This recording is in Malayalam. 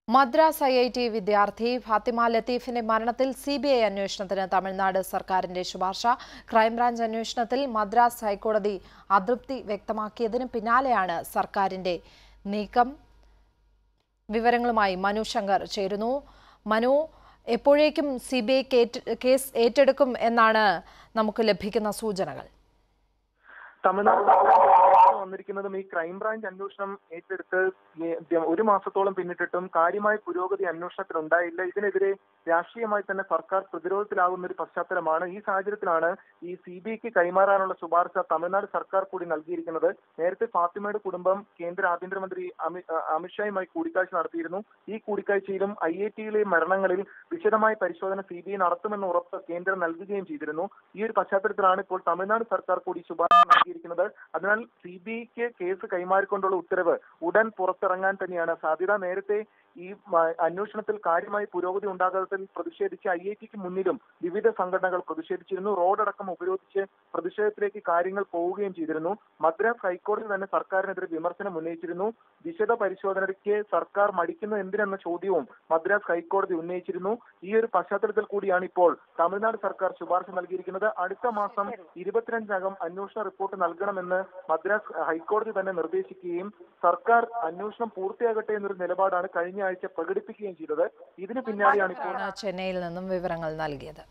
മദ്രാസ് ഐ ഐ ടി വിദ്യാർത്ഥി ഫാത്തിമ ലത്തീഫിന്റെ മരണത്തിൽ സി ബി ഐ അന്വേഷണത്തിന് തമിഴ്നാട് സർക്കാരിന്റെ ശുപാർശ ക്രൈംബ്രാഞ്ച് അന്വേഷണത്തിൽ മദ്രാസ് ഹൈക്കോടതി അതൃപ്തി വ്യക്തമാക്കിയതിന് പിന്നാലെയാണ് സർക്കാരിന്റെ നീക്കം വിവരങ്ങളുമായി മനു ശങ്കർ ചേരുന്നു മനു എപ്പോഴേക്കും സി ബി ഐ കേസ് ഏറ്റെടുക്കും എന്നാണ് നമുക്ക് ലഭിക്കുന്ന സൂചനകൾ തമിഴ്നാട് വന്നിരിക്കുന്നതും ഈ ക്രൈംബ്രാഞ്ച് അന്വേഷണം ഏറ്റെടുത്ത് ഈ ഒരു മാസത്തോളം പിന്നിട്ടിട്ടും കാര്യമായ പുരോഗതി അന്വേഷണത്തിൽ ഉണ്ടായില്ല ഇതിനെതിരെ രാഷ്ട്രീയമായി തന്നെ സർക്കാർ പ്രതിരോധത്തിലാകുന്ന ഒരു പശ്ചാത്തലമാണ് ഈ സാഹചര്യത്തിലാണ് ഈ സി ബി ഐക്ക് കൈമാറാനുള്ള ശുപാർശ തമിഴ്നാട് സർക്കാർ കൂടി നൽകിയിരിക്കുന്നത് നേരത്തെ ഫാത്തിമയുടെ കുടുംബം കേന്ദ്ര ആഭ്യന്തരമന്ത്രി അമി അമിത്ഷായുമായി കൂടിക്കാഴ്ച നടത്തിയിരുന്നു ഈ കൂടിക്കാഴ്ചയിലും ഐ ഐ ടിയിലെ മരണങ്ങളിൽ വിശദമായ പരിശോധന സി ബി ഐ നടത്തുമെന്ന ഉറപ്പ് കേന്ദ്രം നൽകുകയും ചെയ്തിരുന്നു ഈ ഒരു പശ്ചാത്തലത്തിലാണ് ഇപ്പോൾ തമിഴ്നാട് സർക്കാർ കൂടി ശുപാർശ നൽകിയിരിക്കുന്നത് അതിനാൽ സി ബി ഐക്ക് കേസ് കൈമാറിക്കൊണ്ടുള്ള ഉത്തരവ് ഉടൻ പുറത്തിറങ്ങാൻ തന്നെയാണ് സാധ്യത നേരത്തെ ഈ അന്വേഷണത്തിൽ കാര്യമായി പുരോഗതി ഉണ്ടാകാത്തതിൽ പ്രതിഷേധിച്ച് ഐ ഐ ടിക്ക് മുന്നിലും വിവിധ സംഘടനകൾ പ്രതിഷേധിച്ചിരുന്നു റോഡടക്കം ഉപരോധിച്ച് പ്രതിഷേധത്തിലേക്ക് കാര്യങ്ങൾ പോവുകയും ചെയ്തിരുന്നു മദ്രാസ് ഹൈക്കോടതി തന്നെ സർക്കാരിനെതിരെ വിമർശനം ഉന്നയിച്ചിരുന്നു വിശദ പരിശോധനയ്ക്ക് സർക്കാർ മടിക്കുന്നത് എന്തിനെന്ന ചോദ്യവും മദ്രാസ് ഹൈക്കോടതി ഉന്നയിച്ചിരുന്നു ഈ ഒരു പശ്ചാത്തലത്തിൽ കൂടിയാണ് ഇപ്പോൾ തമിഴ്നാട് സർക്കാർ ശുപാർശ നൽകിയിരിക്കുന്നത് അടുത്ത മാസം ഇരുപത്തിരണ്ടിനകം അന്വേഷണ റിപ്പോർട്ട് നൽകണമെന്ന് മദ്രാസ് ഹൈക്കോടതി തന്നെ നിർദ്ദേശിക്കുകയും സർക്കാർ അന്വേഷണം പൂർത്തിയാകട്ടെ എന്നൊരു നിലപാടാണ് കഴിഞ്ഞ ആഴ്ച പ്രകടിപ്പിക്കുകയും ചെയ്തത് ഇതിന് പിന്നാലെയാണ് ഇപ്പോൾ ചെന്നൈയിൽ നിന്നും വിവരങ്ങൾ നൽകിയത്